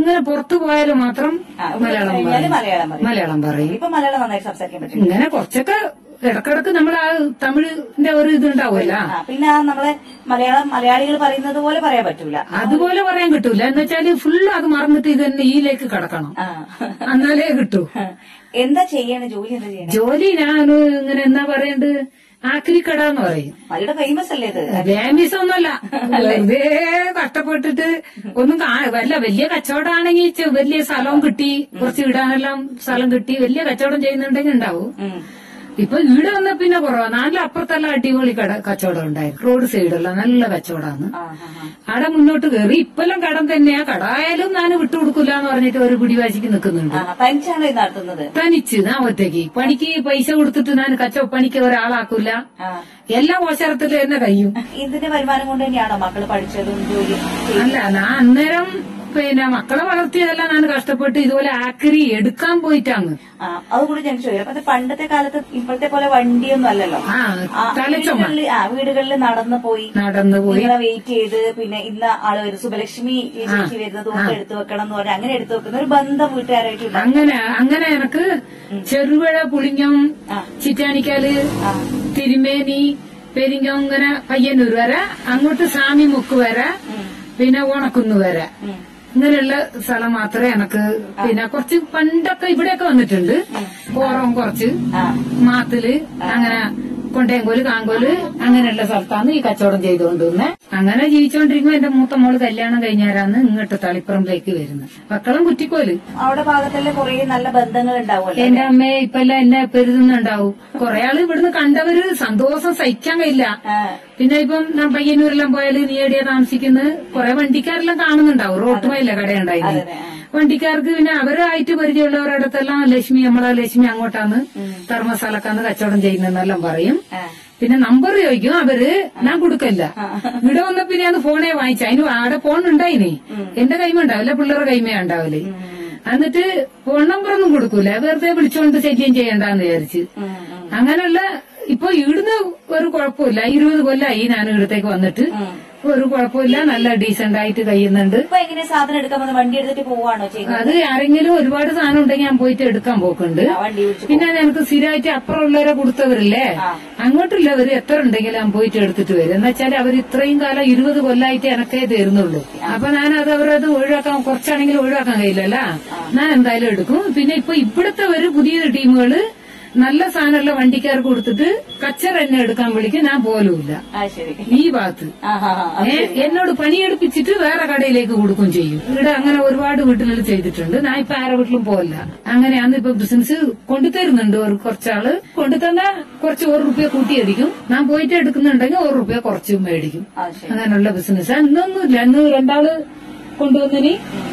ഇങ്ങനെ പുറത്തു പോയാലും മാത്രം ആ, ഇവിടെ മലയാളം കഴിഞ്ഞാല് പറയും മലയാളം പറയും. മലയാളം പറയും ഇപ്പൊ മലയാളം നന്നായിട്ട് സംസാരിക്കാൻ പറ്റും ഇങ്ങനെ കുറച്ചൊക്കെ ഇടക്കിടക്ക് നമ്മൾ ആ തമിഴിന്റെ ഒരു ഇതുണ്ടാവുമല്ല ആ, പിന്നെ ആ നമ്മളെ മലയാളം മലയാളികൾ പറയുന്നത് പോലെ പറയാൻ പറ്റൂല അതുപോലെ പറയാൻ കിട്ടൂല എന്ന് വെച്ചാല് ഫുള്ള് അത് മറന്നിട്ട് ഇത് തന്നെ ഈയിലേക്ക് കടക്കണം ആ. എന്നാലേ കിട്ടൂ എന്താ ചെയ്യണേ ജോലി എന്താ ചെയ്യണേ ജോലി ഞാൻ ഇങ്ങനെ എന്നാ പറയണ്ട് ആക്രിക്കട എന്ന് പറയും വളരെ ഫേമസ് അല്ലേ ഇത് വ്യാമീസ് ഒന്നുമല്ല വെറുതെ കഷ്ടപ്പെട്ടിട്ട് ഒന്നും കാ- വല്ല വലിയ കച്ചവടമാണെങ്കിൽ ചെ- വലിയ സ്ഥലവും കിട്ടി കുറച്ച് ഇടാനെല്ലാം സ്ഥലം കിട്ടി വലിയ കച്ചവടം ചെയ്യുന്നുണ്ടെങ്കിൽ ഉണ്ടാവും ഉം. ഇപ്പൊ ഇവിടെ വന്ന പിന്നെ കുറവാ നാട്ടിൽ അപ്പുറത്തെല്ലാം അടിപൊളി കട കച്ചവടം ഉണ്ടായിരുന്നു റോഡ് സൈഡെല്ലാം നല്ല കച്ചവടമാണ് ആ, ആ, ആ. അവിടെ മുന്നോട്ട് കയറി ഇപ്പെല്ലാം കടം തന്നെയാ കട ആയാലും ഞാൻ വിട്ടുകൊടുക്കില്ല എന്ന് പറഞ്ഞിട്ട് ഒരു പിടിവാശിക്ക് നിൽക്കുന്നുണ്ട് ആ, തനിച്ചാണോ ഇത് നടത്തുന്നത് തനിച്ച് ഞാൻ ഒറ്റയ്ക്ക് പണിക്ക് പൈസ കൊടുത്തിട്ട് ഞാൻ കച്ച പണിക്ക് ഒരാളാക്കൂല ആ. എല്ലാ ഓശരത്തിൽ തന്നെ കഴിയും ഇതിന്റെ വരുമാനം കൊണ്ട് തന്നെയാണോ മക്കള് പഠിച്ചതും ജോലി ചെയ്തതും? അല്ല ഞാൻ അന്നേരം പിന്നെ മക്കളെ വളർത്തിയതല്ല ഞാൻ കഷ്ടപ്പെട്ട് ഇതുപോലെ ആക്രി എടുക്കാൻ പോയിട്ടാണ് ആ അതുകൂടി ഞാൻ ചോദിക്കാം അപ്പൊ ഇത് പണ്ടത്തെ കാലത്ത് ഇപ്പോഴത്തെ പോലെ വണ്ടിയൊന്നും അല്ലല്ലോ ആ ആ, തലച്ചുമ വീടുകളില് ആ വീടുകളിൽ നടന്നു പോയി നടന്നു പോയി നിങ്ങളെ വെയിറ്റ് ചെയ്ത് പിന്നെ ഇന്ന ആള് വരും സുബലക്ഷ്മി ഈ ചേച്ചി വരുന്നത് കൊണ്ട് എടുത്തു വെക്കണം എന്ന് പറഞ്ഞാൽ അങ്ങനെ എടുത്തു വെക്കുന്ന ഒരു ബന്ധം വീട്ടുകാരായിട്ടുണ്ട് അങ്ങനെ അങ്ങനെ എനക്ക് ചെറുപുഴ പുളിങ്ങം ആ. ചിറ്റാനിക്കാല് ആ. തിരുമേനി പെരിങ്ങം ഇങ്ങനെ പയ്യന്നൂർ വരെ അങ്ങോട്ട് സ്വാമിമുക്ക് വരെ പിന്നെ ഓണക്കുന്ന് വരെ ഉം. ഇങ്ങനെയുള്ള സ്ഥലം മാത്രമേ എനക്ക് പിന്നെ കുറച്ച് പണ്ടൊക്കെ ഇവിടെയൊക്കെ വന്നിട്ടുണ്ട് കോറം കുറച്ച് ആ മാത്തില് അങ്ങനെ കൊണ്ടേങ്കോല് കാങ്കോല് അങ്ങനെയുള്ള സ്ഥലത്താണ് ഈ കച്ചവടം ചെയ്തുകൊണ്ടിരുന്നത് അങ്ങനെ ജീവിച്ചുകൊണ്ടിരിക്കുമ്പോ എന്റെ മൂത്ത മോള് കല്യാണം കഴിഞ്ഞാരാണ് ഇങ്ങോട്ട് തളിപ്പറമ്പിലേക്ക് വരുന്നത് മക്കളും കുറ്റിക്കോല് അവിടെ ഭാഗത്തല്ലേ കുറെ നല്ല ബന്ധങ്ങൾ ഉണ്ടാവുമല്ലോ എന്റെ അമ്മയെ ഇപ്പെല്ലാം എന്നെ പെരുതുന്നുണ്ടാവും കുറെ ആള് ഇവിടുന്ന് കണ്ടവര് സന്തോഷം സഹിക്കാൻ കഴിയില്ല ആ, പിന്നെ ഇപ്പം ഞാൻ പയ്യന്നൂരെല്ലാം പോയാല് നീ എവിടെയാ താമസിക്കുന്നത് കുറെ വണ്ടിക്കാരെല്ലാം കാണുന്നുണ്ടാവും റോട്ടുമല്ല കടയുണ്ടായിരുന്നു അതെ, ആ. വണ്ടിക്കാർക്ക് പിന്നെ അവരായിട്ട് പരിചയമുള്ളവരടുത്തെല്ലാം ലക്ഷ്മി നമ്മളെ ലക്ഷ്മി അങ്ങോട്ടാണ് ധർമ്മസ്ഥലക്കാന്ന് കച്ചവടം ചെയ്യുന്നെന്നെല്ലാം പറയും ആ. പിന്നെ നമ്പർ ചോദിക്കും അവര് ഞാൻ കൊടുക്കല്ല ഇവിടെ വന്ന പിന്നെ ഞാൻ ഫോണേ വാങ്ങിച്ച അതിന് അവിടെ ഫോൺ ഉണ്ടായിനി എന്റെ കൈമ ഉണ്ടാവില്ല പിള്ളേരുടെ കൈമേ ഉണ്ടാവില്ലേ എന്നിട്ട് ഫോൺ നമ്പർ ഒന്നും കൊടുക്കൂല വെറുതെ വിളിച്ചോണ്ട് ശല്യം ചെയ്യണ്ടെന്ന് വിചാരിച്ച് ഉം, ഉം. അങ്ങനെയുള്ള ഇപ്പൊ ഇവിടുന്ന് ഒരു കുഴപ്പമില്ല ഇരുപത് കൊല്ലായി ഞാൻ ഇവിടത്തേക്ക് വന്നിട്ട് ഒരു കുഴപ്പമില്ല നല്ല ഡീസന്റ് ആയിട്ട് കഴിയുന്നുണ്ട് ഇപ്പൊ എങ്ങനെ സാധനം എടുക്കാൻ വന്ന് വണ്ടി എടുത്തിട്ട് പോവാണോ ചെയ്യുന്നത് അത് ആരെങ്കിലും ഒരുപാട് സാധനം ഉണ്ടെങ്കിൽ ഞാൻ പോയിട്ട് എടുക്കാൻ പോക്കുണ്ട് ആ, വണ്ടി വിളിച്ച് പിന്നെ ഞങ്ങൾക്ക് സ്ഥിരമായിട്ട് അപ്പുറമുള്ളവരെ കൊടുത്തവരില്ലേ ആ. അങ്ങോട്ടുള്ളവര് എത്ര ഉണ്ടെങ്കിലും ഞാൻ പോയിട്ട് എടുത്തിട്ട് വരും എന്ന് വെച്ചാൽ അവർ ഇത്രയും കാലം ഇരുപത് കൊല്ലായിട്ട് എനക്കേ തരുന്നുള്ളൂ അപ്പൊ ഞാൻ അത് അവരത് ഒഴിവാക്കാൻ കുറച്ചാണെങ്കിലും ഒഴിവാക്കാൻ കഴിയില്ലല്ല ഞാൻ എന്തായാലും എടുക്കും പിന്നെ ഇപ്പൊ ഇവിടുത്തെ ഒരു പുതിയ ടീമുകള് നല്ല സാധനമുള്ള വണ്ടിക്കാർക്ക് കൊടുത്തിട്ട് കച്ചറ എന്നെ എടുക്കാൻ വിളിക്കും ഞാൻ പോലുമില്ല ആ ശരി ഈ ഭാഗത്ത് ആ ആ ആ ഏ, എന്നോട് പണിയെടുപ്പിച്ചിട്ട് വേറെ കടയിലേക്ക് കൊടുക്കും ചെയ്യും ഇവിടെ അങ്ങനെ ഒരുപാട് വീട്ടിൽ ചെയ്തിട്ടുണ്ട് ഞാൻ ഇപ്പൊ ആരെ വീട്ടിലും പോകില്ല അങ്ങനെയാണ് ഇപ്പൊ ബിസിനസ് കൊണ്ടുതരുന്നുണ്ട് ഒരു കുറച്ചാള് കൊണ്ടുതന്ന കുറച്ച് ഒരു റുപ്യ കൂട്ടിയടിക്കും ഞാൻ പോയിട്ട് എടുക്കുന്നുണ്ടെങ്കിൽ ഒരു റുപ്യ കുറച്ചും മേടിക്കും ആ ശരി അങ്ങനെയുള്ള ബിസിനസ് ഇന്നൊന്നുമില്ല ഇന്ന് രണ്ടാള് കൊണ്ടുവന്നിനി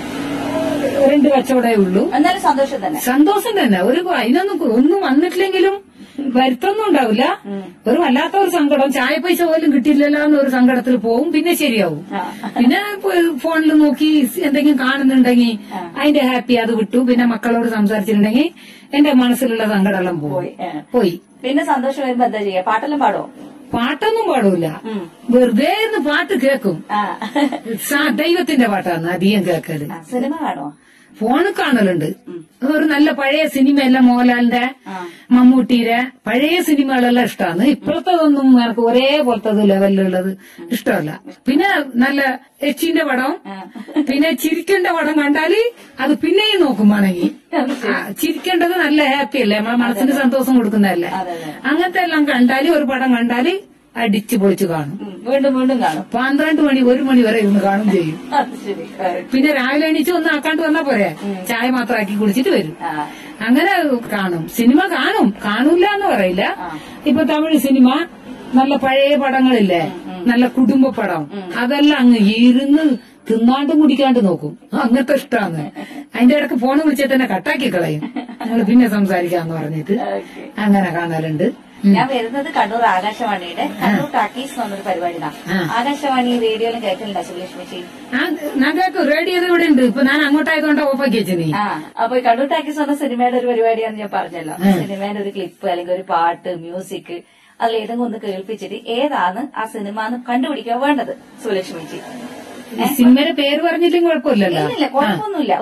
രണ്ട് കച്ചവടമേ ഉള്ളൂ എന്നാലും സന്തോഷം തന്നെ സന്തോഷം തന്നെ ഒരു അതിനൊന്നും കു- ഒന്നും വന്നിട്ടില്ലെങ്കിലും വരുത്തൊന്നും ഉണ്ടാവില്ല ഒരു വല്ലാത്ത ഒരു സങ്കടം ചായ പൈസ പോലും കിട്ടിയില്ലല്ലോ എന്നൊരു സങ്കടത്തിൽ പോവും പിന്നെ ശരിയാവും ആ. പിന്നെ ഫോണിൽ നോക്കി എന്തെങ്കിലും കാണുന്നുണ്ടെങ്കിൽ അതിന്റെ ഹാപ്പി അത് വിട്ടു പിന്നെ മക്കളോട് സംസാരിച്ചിട്ടുണ്ടെങ്കിൽ എന്റെ മനസ്സിലുള്ള സങ്കടമെല്ലാം പോയി പോയി ഏ. പോയി പിന്നെ സന്തോഷം വരുമ്പോ എന്താ ചെയ്യാ പാട്ടെല്ലാം പാടോ പാട്ടൊന്നും പാടൂല ഉം. വെറുതെ ഇരുന്ന് പാട്ട് കേൾക്കും ആ സാ- ദൈവത്തിന്റെ പാട്ടാണ് അധികം കേൾക്കല് ആ, സിനിമ കാണോ ഫോണ് കാണലുണ്ട് ഒരു നല്ല പഴയ സിനിമയെല്ലാം മോഹൻലാലിന്റെ ആ. മമ്മൂട്ടിയുടെ പഴയ സിനിമകളെല്ലാം ഇഷ്ടമാണ് ഇപ്പോഴത്തതൊന്നും എനിക്ക് ഒരേപോലത്തത് ലെവലിലുള്ളത് ഇഷ്ടമല്ല പിന്നെ നല്ല എച്ചിന്റെ പടം പിന്നെ ചിരിക്കേണ്ട പടം കണ്ടാല് അത് പിന്നെയും നോക്കും വേണമെങ്കിൽ ആ, ചിരിക്കേണ്ടത് നല്ല ഹാപ്പി അല്ലേ നമ്മളെ മനസ്സിന് സന്തോഷം കൊടുക്കുന്നതല്ലേ അതെ അതെ അങ്ങനത്തെ എല്ലാം കണ്ടാല് ഒരു പടം കണ്ടാല് അടിച്ചു പൊളിച്ചു കാണും ഉം, വീണ്ടും വീണ്ടും കാണും പന്ത്രണ്ട് മണി ഒരു മണി വരെ ഇരുന്ന് കാണും ചെയ്യും അത് ശരി correct. പിന്നെ രാവിലെ എണീച്ച് ഒന്ന് ആക്കാണ്ട് വന്നാ പോരെ ചായ മാത്രം ആക്കി കുടിച്ചിട്ട് വരും ആ അങ്ങനെ കാണും സിനിമ കാണും കാണൂല എന്ന് പറയില്ല ആ. ഇപ്പൊ തമിഴ് സിനിമ നല്ല പഴയ പടങ്ങളില്ലേ നല്ല കുടുംബ പടം അതെല്ലാം അങ്ങ് ഇരുന്ന് തിന്നാണ്ടും കുടിക്കാണ്ട് നോക്കും അങ്ങനത്തെ ഇഷ്ടമാണ് അതിന്റെ ഇടക്ക് ഫോൺ വിളിച്ചാൽ തന്നെ കട്ടാക്കി കളയും ഞങ്ങൾ പിന്നെ സംസാരിക്കാന്ന് പറഞ്ഞിട്ട് ഓക്കെ അങ്ങനെ കാണലുണ്ട് ഞാൻ വരുന്നത് കണ്ണൂർ ആകാശവാണിയുടെ കണ്ണൂർ ടാക്കീസ് എന്നൊരു പരിപാടിയാണ് ആ. ആകാശവാണി റേഡിയോയിലും കേൾക്കലുണ്ടോ സുലക്ഷ്മി ചേച്ചി ആ, ഞാൻ കേൾക്കും റേഡിയോ ഇവിടെ ഉണ്ട് ഇപ്പൊ ഞാൻ അങ്ങോട്ടായതുകൊണ്ട് ഓഫാക്കി വെച്ചു നീ ആ അപ്പൊ ഈ കണ്ണൂർ ടാക്കീസ് എന്ന സിനിമയുടെ ഒരു പരിപാടിയാന്ന് ഞാൻ പറഞ്ഞല്ലോ സിനിമയുടെ ഒരു ക്ലിപ്പ് അല്ലെങ്കിൽ ഒരു പാട്ട് മ്യൂസിക് അതിൽ ഏതെങ്കിലും ഒന്ന് കേൾപ്പിച്ചിട്ട് ഏതാണ് ആ സിനിമ എന്ന് കണ്ടുപിടിക്കാൻ വേണ്ടത് സുലക്ഷ്മി ചേച്ചി ഈ സിനിമയുടെ പേര് പറഞ്ഞില്ലെങ്കിൽ കുഴപ്പമില്ലല്ലോ ഇല്ലില്ല കുഴപ്പമൊന്നുമില്ല